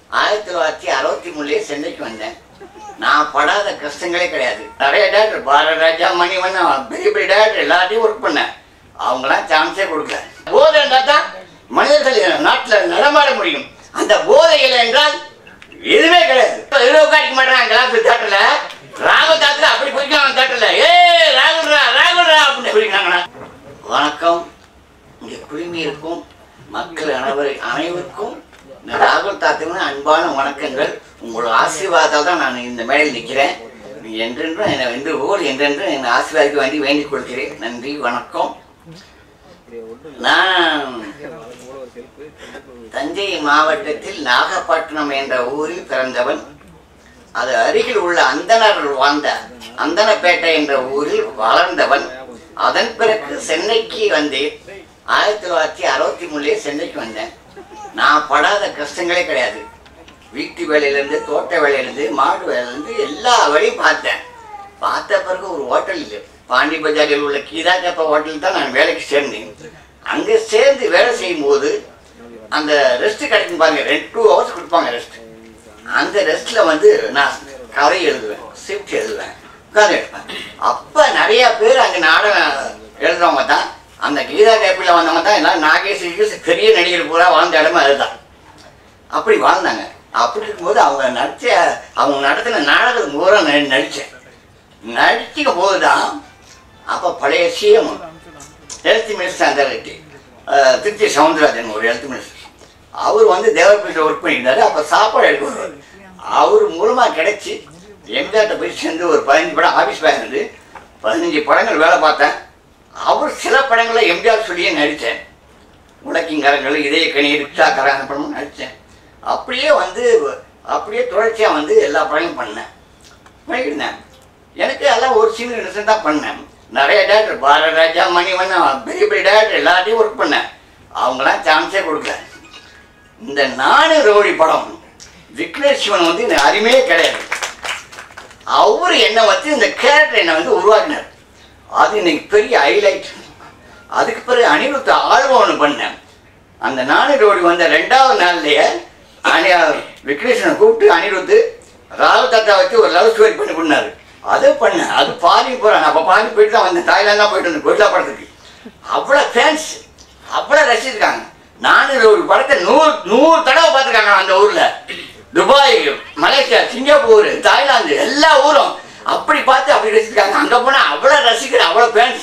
ஆயிரத்தி தொள்ளாயிரத்தி அறுபத்தி மூணுலேயே சென்னைக்கு வந்தேன் நான் படாத கஷ்டங்களே கிடையாது நிறைய டேரக்டர் பாரதராஜா மணிவண்ணன் பெரிய பெரிய டேரக்டர் எல்லாத்தையும் ஒர்க் பண்ணேன் அவங்களாம் சான்ஸே கொடுக்கல போதை இருந்தால் தான் மனிதர்கள் நாட்டில் நடமாட முடியும் அந்த போதை இல்லை என்றால் எதுவுமே கிடையாது எதுவும் உட்காடிக்க மாட்டேறான் கிளாஸ் தேட்டர்ல ராகுல் தாத்துல அப்படி குடிக்கலாம் தேட்டர்ல ஏ ராகுல்ரா ராகுல்ரா அப்படின்னு குடிக்கிறாங்கண்ணா வணக்கம் இங்கே குழுமி இருக்கும் மக்கள் அனைவரு அனைவருக்கும் இந்த ராகுல் தாத்துக்கு அன்பான வணக்கங்கள் உங்களோட ஆசீர்வாதத்தால் தான் நான் இந்த மேடையில் நிற்கிறேன் நீ என்றென்றும் என்னை வென்று போல் என்றென்றும் என்னை ஆசீர்வாதிக்க வேண்டி வேண்டிக் கொள்கிறேன் நன்றி வணக்கம் நான் தஞ்சை மாவட்டத்தில் நாகப்பட்டினம் என்ற ஊரில் பிறந்தவன் அது அருகில் உள்ள அந்தனர் வாழ்ந்த அந்தனப்பேட்டை என்ற ஊரில் வளர்ந்தவன் அதன் பிறகு சென்னைக்கு வந்தேன் ஆயிரத்தி தொள்ளாயிரத்தி அறுபத்தி மூணுலேயே சென்னைக்கு வந்தேன் நான் படாத கஷ்டங்களே கிடையாது வீட்டு வேலையிலேருந்து தோட்ட வேலையிலேருந்து மாடு வேலையிலேருந்து எல்லா வேலையும் பார்த்தேன் பார்த்த பிறகு ஒரு ஹோட்டல் இல்லை பாண்டி பஜாரில் உள்ள கீதா கப்பா ஹோட்டலில் தான் நான் வேலைக்கு சேர்ந்தேன் அங்கே சேர்ந்து வேலை செய்யும் போது அந்த ரெஸ்ட் கிடைக்கும் பாருங்க ரெண்டு டூ ஹவர்ஸ் கொடுப்பாங்க ரெஸ்ட் அந்த ரெஸ்ட்ல வந்து நான் கதை எழுதுவேன் ஸ்கிரிப்ட் எழுதுவேன் உட்காந்து எழுதுவேன் அப்போ நிறைய பேர் அங்கே நாடகம் எழுதுறவங்க தான் அந்த கீதா கேப்பில் வந்தவங்க தான் எல்லாம் நாகேஷ் கீகேஷ் பெரிய நடிகர் பூரா வாழ்ந்த இடமா அதுதான் அப்படி வாழ்ந்தாங்க அப்படி இருக்கும்போது அவங்க நடிச்ச அவங்க நடத்தின நாடகம் பூரா நடி நடித்தேன் நடிக்கும் போது தான் அப்போ பழைய சிஎம் ஹெல்த் மினிஸ்டர் அந்த திருச்சி சவுந்தரராஜன் ஒரு ஹெல்த் மினிஸ்டர் அவர் வந்து தேவர்பீட்டில் ஒர்க் பண்ணியிருந்தாரு அப்போ சாப்பாடு எடுக்க வருவார் அவர் மூலமாக கிடைச்சி எம்ஜிஆர்ட்ட போய் சேர்ந்து ஒரு பதினஞ்சு படம் ஆஃபீஸ் பேக் இருந்து பதினஞ்சு படங்கள் வேலை பார்த்தேன் அவர் சில படங்களை எம்ஜிஆர் சொல்லியே நடித்தேன் உலக்கிங்கரங்கள் இதய கனி ரிக்ஷாக்காரன் அந்த படமும் நடித்தேன் அப்படியே வந்து அப்படியே தொடர்ச்சியாக வந்து எல்லா படங்களும் பண்ணேன் பண்ணிக்கிட்டேன் எனக்கு எல்லாம் ஒரு சீனியர் இண்டஸ்ட்ரி தான் பண்ணேன் நிறைய டேரக்டர் பாரதராஜா மணிவண்ணன் பெரிய பெரிய டேரக்டர் எல்லாத்தையும் ஒர்க் பண்ணேன் அவங்களாம் சான்ஸே கொடுக்கல இந்த நானு ரோடி படம் விக்னேஷ் சிவன் வந்து எனக்கு அருமையே கிடையாது அவர் என்னை வச்சு இந்த கேரக்டர் என்னை வந்து உருவாக்கினார் அது இன்னைக்கு பெரிய ஹைலைட் அதுக்கு பிறகு அனிருத்த ஆல்பம் ஒன்று பண்ணேன் அந்த நானு ரோடி வந்த ரெண்டாவது நாள்லயே அனி விக்னேஷனை கூப்பிட்டு அனிருத்து ராகுல் தாத்தா வச்சு ஒரு லவ் ஸ்டோரி பண்ணி பண்ணாரு அது பண்ணேன் அது பாதி போகிறேன் அப்போ பாதி போயிட்டு தான் வந்தேன் தாய்லாந்து தான் போயிட்டு வந்தேன் கொரில்லா படத்துக்கு அவ்வளோ ஃபேன்ஸ் அவ்வளோ ரசிச்சிருக்காங்க நானூறு ஒரு படத்தை நூறு நூறு தடவை பார்த்துருக்காங்க அந்த ஊரில் துபாய் மலேசியா சிங்கப்பூர் தாய்லாந்து எல்லா ஊரும் அப்படி பார்த்து அப்படி ரசிச்சிருக்காங்க அங்கே போனால் அவ்வளோ ரசிக்கிற அவ்வளோ ஃபேன்ஸ்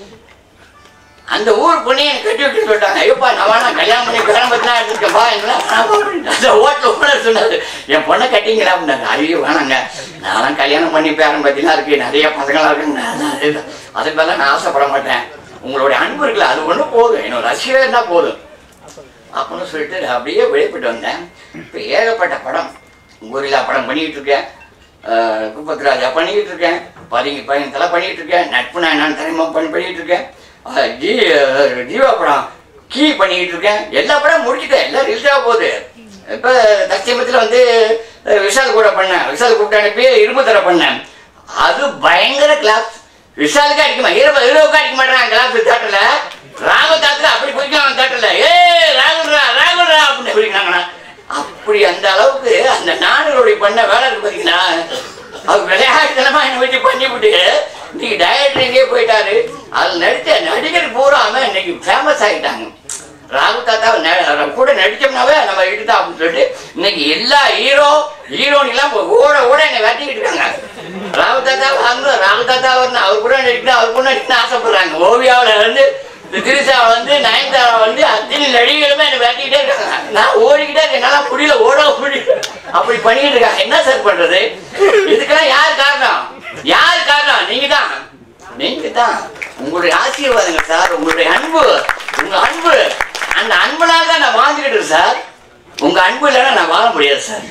அந்த ஊர் பொண்ணே எனக்கு கட்டி விட்டு சொல்லிட்டாங்க ஐயோப்பா நான் வேணா கல்யாணம் பண்ணி பேரம் பத்தினா எடுத்துருக்கப்பா என்ன அந்த ஹோட்டல் ஓனர் சொன்னாரு என் பொண்ணை கட்டிங்களா அப்படின்னாங்க ஐயோ வேணாங்க நான்லாம் கல்யாணம் பண்ணி பேரம் பத்திலாம் இருக்கு நிறைய பசங்களாம் இருக்குங்க அது- அதுக்கு மேலே நான் ஆசைப்பட மாட்டேன் உங்களுடைய அன்பு இருக்குல்ல அது ஒன்றும் போதும் என்னோட ரசிகர் இருந்தால் போதும் அப்படின்னு சொல்லிட்டு அப்படியே வெளிப்பட்டு வந்தேன் இப்போ ஏகப்பட்ட படம் கோரிலா படம் பண்ணிக்கிட்டு இருக்கேன் அஹ் குப்பத்து ராஜா பண்ணிக்கிட்டு இருக்கேன் பதிங்க பையன் தலை பண்ணிக்கிட்டு இருக்கேன் நட்பு நான் நான் தலைமை பண்ணி பண்ணிக்கிட்டு இருக்கேன் அஹ் ஜீ அஹ் ஜீவா படம் கீ பண்ணிக்கிட்டு இருக்கேன் எல்லா படம் முடிச்சிட்டேன் எல்லாம் ரிலீஸ் ஆக போகுது இப்போ தற்சமயத்தில் வந்து அஹ் விஷால் கூட பண்ணேன் விஷால் கூப்பிட்டு அனுப்பி இரும்பு தர பண்ணேன் அது பயங்கர கிளாஸ் விஷாலுக்கு அடிக்க மாட்டேன் ஹீரோ ஹீரோவுக்கு அடிக்க மாட்டேறான் கிளாஸ் தேட்டர்ல ராகுல் தாத்துல அப்படி குடிக்கலாம் தேட்டர்ல ஏ ராகுல்ரா ராகுல்ரா அப்படின்னு குடிக்கிறாங்கண்ணா அப்படி அந்த அளவுக்கு அந்த நாடுகளுடைய பண்ண வேலை இருக்கு பார்த்தீங்கன்னா அவர் விளையாட்டுத்தனமா என்னை வச்சு பண்ணிவிட்டு இன்னைக்கு டயட்ரிங்கே போயிட்டாரு அதில் நடித்த நடிகர் பூராம இன்னைக்கு ஃபேமஸ் ஆகிட்டாங்க ராகுல் தாத்தா ந- கூட நடிச்சோம்னாவே நம்ம இட்டுதான் அப்படின்னு சொல்லிட்டு இன்னைக்கு எல்லா ஹீரோ ஹீரோன் எல்லாம் ஓட ஓட என்னை வெட்டிக்கிட்டு இருக்காங்க ராகுல் தாத்தா வாங்க ராகுல் தாத்தா வரணும் அவர் கூட நடிக்கணும் அவர் கூட நடிக்கணும் ஆசைப்படுறாங்க ஓவியாவில் இருந்து இந்த திரிசா வந்து நயன்தாரா வந்து அத்தனை நடிகர்களுமே என்னை வெட்டிக்கிட்டே இருக்காங்க நான் ஓடிக்கிட்டே இருக்கேன் என்னால முடியல ஓட முடியல அப்படி பண்ணிக்கிட்டு இருக்காங்க என்ன சார் பண்றது இதுக்கெல்லாம் யார் காரணம் யார் காரணம் நீங்க தான் நீங்க தான் உங்களுடைய ஆசீர்வாதங்கள் சார் உங்களுடைய அன்பு உங்க அன்பு அந்த அன்புனால தான் நான் வாழ்ந்துக்கிட்டு இருக்கேன் சார் உங்க அன்பு இல்லைன்னா நான் வாழ முடியாது சார்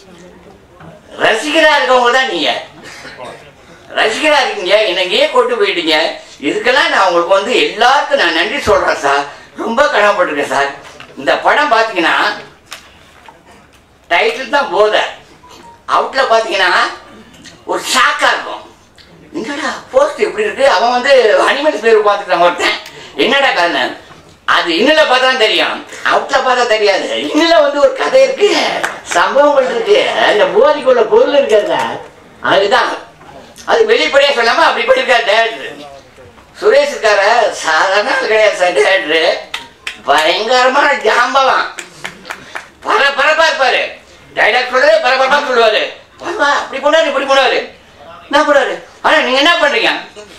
ரசிகரா இருக்கவங்க தான் நீங்க ரசிகரா இருக்கீங்க என்னையே கொண்டு போயிட்டீங்க இதுக்கெல்லாம் நான் உங்களுக்கு வந்து எல்லாருக்கும் நான் நன்றி சொல்றேன் சார் ரொம்ப கடமைப்பட்டிருக்கேன் சார் இந்த படம் பார்த்தீங்கன்னா டைட்டில் தான் போதை அவுட்ல பார்த்தீங்கன்னா ஒரு ஷாக்கா இருக்கும் என்னடா போஸ்ட் எப்படி இருக்கு அவன் வந்து அனிமல்ஸ் பேர் பார்த்துட்டான் ஒருத்தன் என்னடா காரணம் அது இன்னில பார்த்தா தான் தெரியும் அவுட்ல பார்த்தா தெரியாது இன்னில வந்து ஒரு கதை இருக்கு சம்பவங்கள் இருக்கு அந்த போதைக்குள்ள பொருள் இருக்கிறத அதுதான் அது வெளிப்படையா சொல்லாம அப்படி பண்ணிருக்காரு டேரக்டர் சுரேஷ் இருக்கார சாதாரண ஆள் கிடையாது சார் டேரக்டர் பயங்கரமான ஜாம்பவான் பரபரப்பா இருப்பாரு டைலாக் சொல்றது பரபரப்பா சொல்லுவாரு பாருமா அப்படி போனாரு இப்படி போனாரு என்ன போனாரு ஆனா நீங்க என்ன பண்றீங்க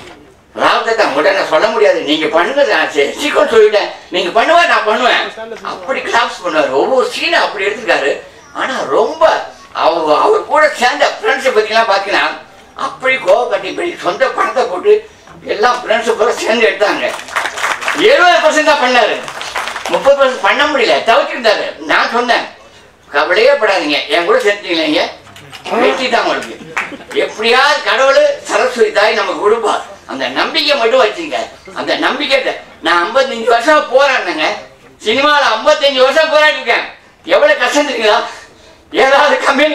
ராவத்தை உங்கள்கிட்ட நான் சொல்ல முடியாது நீங்க பண்ணுங்க நான் சரி, சீக்கிரம் சொல்லிட்டேன் நீங்க பண்ணுவா நான் பண்ணுவேன் அப்படி கிளாப்ஸ் பண்ணுவாரு ஒவ்வொரு சீனும் அப்படி எடுத்திருக்காரு ஆனா ரொம்ப அவர் அவர் கூட சேர்ந்த ஃப்ரெண்ட்ஸை பத்திலாம் பார்த்தீங்கன்னா அப்படி கோவப்பட்டு இப்படி சொந்த பணத்தை போட்டு எல்லாம் ஃப்ரெண்ட்ஸை கூட சேர்ந்து எடுத்தாங்க எழுபது பர்சன்ட் தான் பண்ணாரு முப்பது பர்சன்ட் பண்ண முடியல தவிர்த்திருந்தாரு நான் சொன்னேன் கவலையே படாதீங்க என் கூட சேர்த்துக்கலைங்க வெற்றி தான் உங்களுக்கு எப்படியாவது கடவுள் சரஸ்வதி தாய் நமக்கு கொடுப்பா அந்த நம்பிக்கை மட்டும் வச்சுங்க அந்த நம்பிக்கை நான் ஐம்பத்தஞ்சு வருஷம் போராடினேங்க சினிமாவில் ஐம்பத்தஞ்சு வருஷம் போராடிருக்கேன் எவ்வளவு கஷ்டம் தெரியுங்களா ஏதாவது கம்பெனி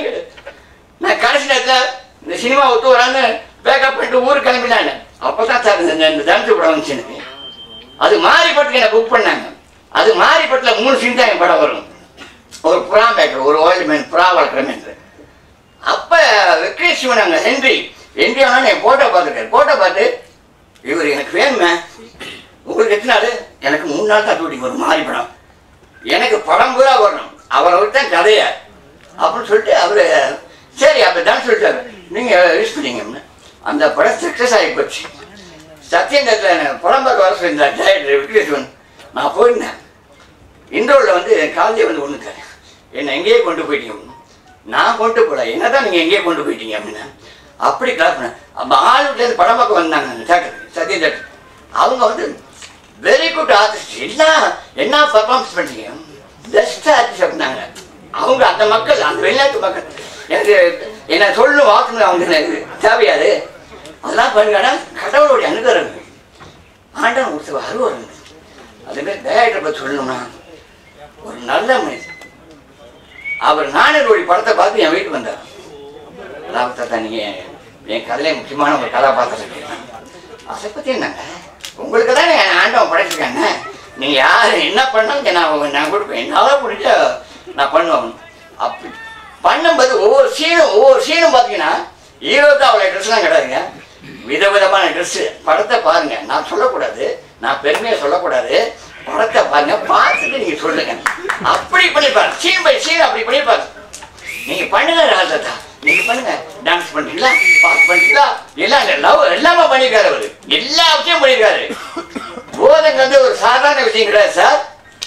நான் கடைசி நேரத்தில் இந்த சினிமா ஒத்து வரான்னு பேக்கப் பண்ணிட்டு ஊருக்கு கிளம்பினாங்க அப்பதான் சார் இந்த இந்த தனுசு படம் வந்துச்சு எனக்கு அது மாரிப்பட்டுக்கு என்ன புக் பண்ணாங்க அது மாரிப்பட்டில் மூணு சீன் தான் என் படம் வரும் ஒரு புறா மேட்டர் ஒரு ஓல்டு மேன் புறா வளர்க்குற மேட்ரு அப்போ விக்னேஷ் சிவன் அங்கே ஹென்றி ஹென்றி ஆனால் என் ஃபோட்டோ பார்த்துருக்காரு ஃபோட்டோ பார்த்து இவர் எனக்கு வேணுமே உங்களுக்கு எத்தனை நாள் எனக்கு மூணு நாள் தான் ஷூட்டிங் வரும் மாறி படம் எனக்கு படம் பூரா வரணும் அவரை விட்டு தான் கதைய அப்படின்னு சொல்லிட்டு அவர் சரி அப்போ தான் சொல்லிட்டாரு நீங்கள் யூஸ் பண்ணீங்க அந்த படம் சக்ஸஸ் ஆகி போச்சு சத்யேந்திரத்தில் படம் பார்க்க வர சொல்லியிருந்தார் டேரக்டர் விக்னேஸ்வன் நான் போயிருந்தேன் இண்டோரில் வந்து காலையே வந்து ஒன்றுக்காரு என்னை எங்கேயே கொண்டு போயிட்டீங்க நான் கொண்டு போகல என்ன தான் நீங்கள் எங்கேயே கொண்டு போயிட்டீங்க அப்படின்னு அப்படி கிளாஸ் பண்ணேன் அப்போ ஆளுலேருந்து படம் பார்க்க வந்தாங்க அந்த தேட்டர் சத்ய தேட்டர் அவங்க வந்து வெரி குட் ஆர்டிஸ்ட் எல்லாம் என்ன பர்ஃபார்மன்ஸ் பண்ணீங்க பெஸ்ட் ஆர்டிஸ்ட் அப்படின்னாங்க அவங்க அந்த மக்கள் அந்த வெளிநாட்டு மக்கள் எனக்கு என்ன சொல்லணும் வாக்கணும் அவங்க எனக்கு தேவையாது அதெல்லாம் பண்ணுங்கன்னா கடவுளுடைய அனுகிரகம் ஆண்டவன் கொடுத்த அருவம் அதுமாரி டேரக்டரை பற்றி சொல்லணும்னா ஒரு நல்ல மனிதன் அவர் நானூறு படத்தை பார்த்து என் வீட்டுக்கு வந்தார் ராவத்தா நீங்க என் கதையில முக்கியமான ஒரு கதாபாத்திரம் இருக்கு அதை பத்தி என்னங்க உங்களுக்கு தானே என் ஆண்டவன் படைச்சிருக்காங்க நீங்க யார் என்ன பண்ணாலும் நான் நான் கொடுப்பேன் என்னால் பிடிச்ச நான் பண்ணுவேன் அப்படி பண்ணும்போது ஒவ்வொரு சீனும் ஒவ்வொரு சீனும் பார்த்தீங்கன்னா ஹீரோக்கு அவ்வளோ ட்ரெஸ்லாம் கிடையாதுங்க விதவிதமான ட்ரெஸ்ஸு படத்தை பாருங்க நான் சொல்லக்கூடாது நான் பெருமையை சொல்லக்கூடாது படத்தை பாருங்க பார்த்துட்டு நீங்க சொல்லுங்க அப்படி பண்ணிப்பாரு சீன் பை சீன் அப்படி பண்ணிப்பாரு நீங்க பண்ணுங்க ராஜதா நீங்க பண்ணுங்க டான்ஸ் பண்றீங்களா பாஸ் பண்றீங்களா எல்லாம் இல்ல லவ் எல்லாமே பண்ணிருக்காரு அவரு எல்லா விஷயம் பண்ணிருக்காரு போதைங்க வந்து ஒரு சாதாரண விஷயம் கிடையாது சார்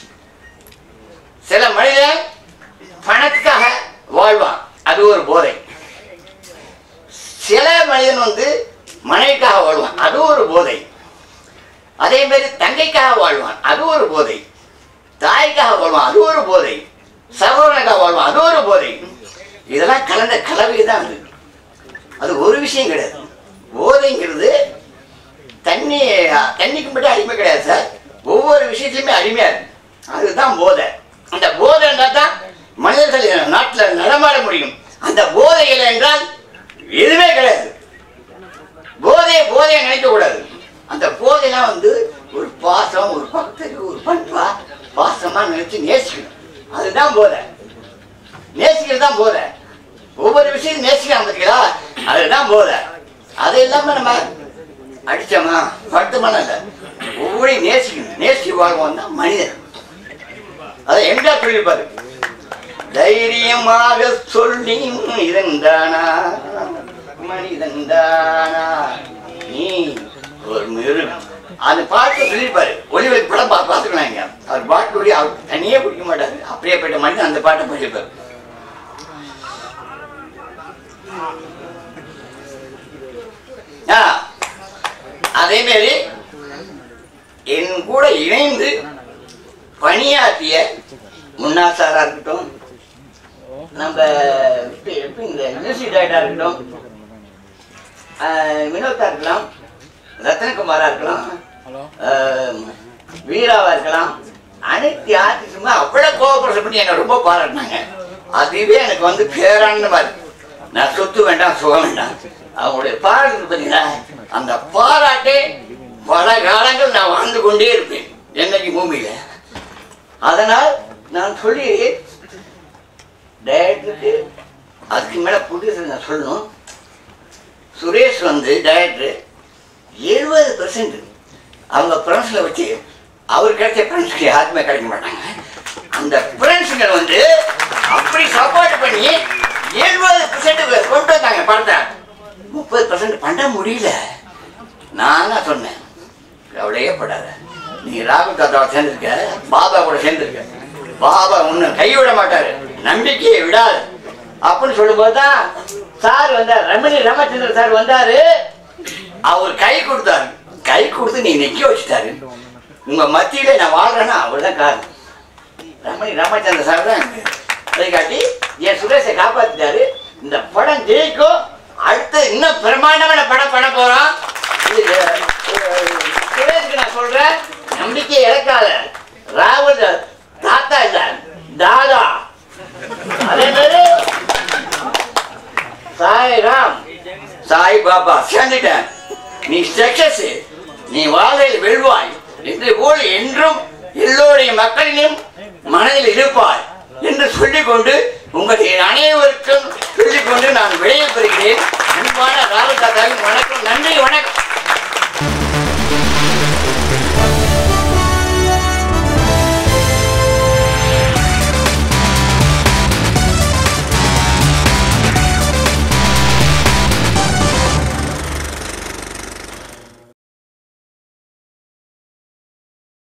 சில மனிதன் பணத்துக்காக வாழ்வான் அது ஒரு போதை சில மனிதன் வந்து மனைவிக்காக வாழ்வான் அது ஒரு போதை அதே மாதிரி தங்கைக்காக வாழ்வான் அது ஒரு போதை தாய்க்காக வாழ்வான் அது ஒரு போதை சகோதரனுக்காக வாழ்வான் அது ஒரு போதை இதெல்லாம் கலந்த கலவை தான் அது அது ஒரு விஷயம் கிடையாது போதைங்கிறது தண்ணி தண்ணிக்கு மட்டும் அடிமை கிடையாது சார் ஒவ்வொரு விஷயத்துலையுமே அடிமையா இருக்கு அதுதான் போதை அந்த போதை என்றால் தான் மனிதர்கள் நாட்டில் நடமாட முடியும் அந்த போதை இல்லை என்றால் எதுவுமே கிடையாது போதையை போதையை நினைக்க கூடாது அந்த போதையெல்லாம் வந்து ஒரு பாசம் ஒரு பக்தருக்கு ஒரு பண்பா பாசமா நினைச்சு நேசிக்கணும் அதுதான் போதை நேசிக்கிறது தான் போதை ஒவ்வொரு விஷயத்தையும் நேசிக்கலாம் பார்த்தீங்களா அதுதான் போதை அது இல்லாம நம்ம அடிச்சோமா படுத்தமான இல்லை ஒவ்வொரு நேசிக்கணும் நேசிச்சு வாழ்வோம் தான் மனிதன் அதை எங்க சொல்லியிருப்பாரு தைரியமாக சொல்லி இருந்தானா மனிதன் தானா நீ ஒரு மிருகம் அந்த பாட்டு சொல்லியிருப்பாரு ஒளிவெளி படம் பா பார்த்துக்கலாங்க அவர் பாட்டு ஒளி அவர் தனியே பிடிக்க மாட்டாரு அப்படியேப்பட்ட மனிதன் அந்த பாட்டை பண்ணியிருப்பாரு ஆ, அதே மாதிரி என் கூட இணைந்து பணியாற்றிய முன்னா சாரா இருக்கட்டும் நம்ம இப்ப- இப்ப இந்த மியூசிக் டைரக்டரா இருக்கட்டும் ஆஹ் வினோத்தா இருக்கலாம் ரத்னகுமாரா இருக்கலாம் ஆஹ் வீராவா இருக்கலாம் அனைத்து ஆர்டிஸ்டுமே அவ்வளவு கோஆபரேஷன் பண்ணி என்னை ரொம்ப பாராட்டினாங்க அதுவே எனக்கு வந்து பேரானந்தமா இருக்கு நான் சொத்து வேண்டாம் சுகம் வேண்டாம் அவங்களுடைய பாராட்டு பார்த்தீங்களா அந்த பாராட்டே பல காலங்கள் நான் வாழ்ந்து கொண்டே இருப்பேன் என்னைக்கு பூமியில அதனால் நான் சொல்லி டைரக்டர் இருக்கு அதுக்கு மேலே புதுசு நான் சொல்லணும் சுரேஷ் வந்து டைரக்டர் எழுபது பெர்சன்ட் அவங்க ஃப்ரெண்ட்ஸில் வச்சு அவர் கிடைச்ச ஃப்ரெண்ட்ஸுக்கு யாருக்குமே கிடைக்க மாட்டாங்க அந்த ஃப்ரெண்ட்ஸுங்களை வந்து அப்படி சப்போர்ட் பண்ணி எழுபது பெர்சன்ட் கொண்டு வந்தாங்க படத்தை முப்பது பெர்சன்ட் பண்ண முடியல நான் தான் சொன்னேன் கவலையே படாத நீ ராகுல் தாத்தாவை சேர்ந்திருக்க பாபா கூட சேர்ந்திருக்க பாபா உன்னை கைவிட மாட்டாரு நம்பிக்கையை விடாது அப்படின்னு சொல்லும்போது தான் சார் வந்தார் ரமணி ராமச்சந்திரன் சார் வந்தாரு அவர் கை கொடுத்தாரு கை கொடுத்து நீ நிக்க வச்சுட்டாரு உங்க மத்தியில நான் வாழ்றேன்னா அவர் தான் காரணம் ரமணி ராமச்சந்திரன் சார் தான் எனக்கு. அதை காட்டி என் சுரேஷை காப்பாத்திட்டாரு இந்த படம் ஜெயிக்கும் அடுத்து இன்னும் பிரமாண்டமான படம் பண்ண போறோம் இது அஹ், சுரேஷுக்கு நான் சொல்றேன் நம்பிக்கை இழக்காத ராகுல் தாத்தா இல்ல தாதா அதே மாதிரி சாய் ராம் சாய் பாபா சேர்ந்துட்டேன் நீ சக்சஸ் நீ வாழ்வில் வெல்வாய் என்று போல் என்றும் எல்லோருடைய மக்களிலும் மனதில் இருப்பாய் என்று சொல்லிக்கொண்டு உங்களுடைய அனைவருக்கும் சொல்லிக்கொண்டு நான் விடையை பெறுகிறேன் அன்பான ராகுல் தாத்தாவின் வணக்கம் நன்றி வணக்கம்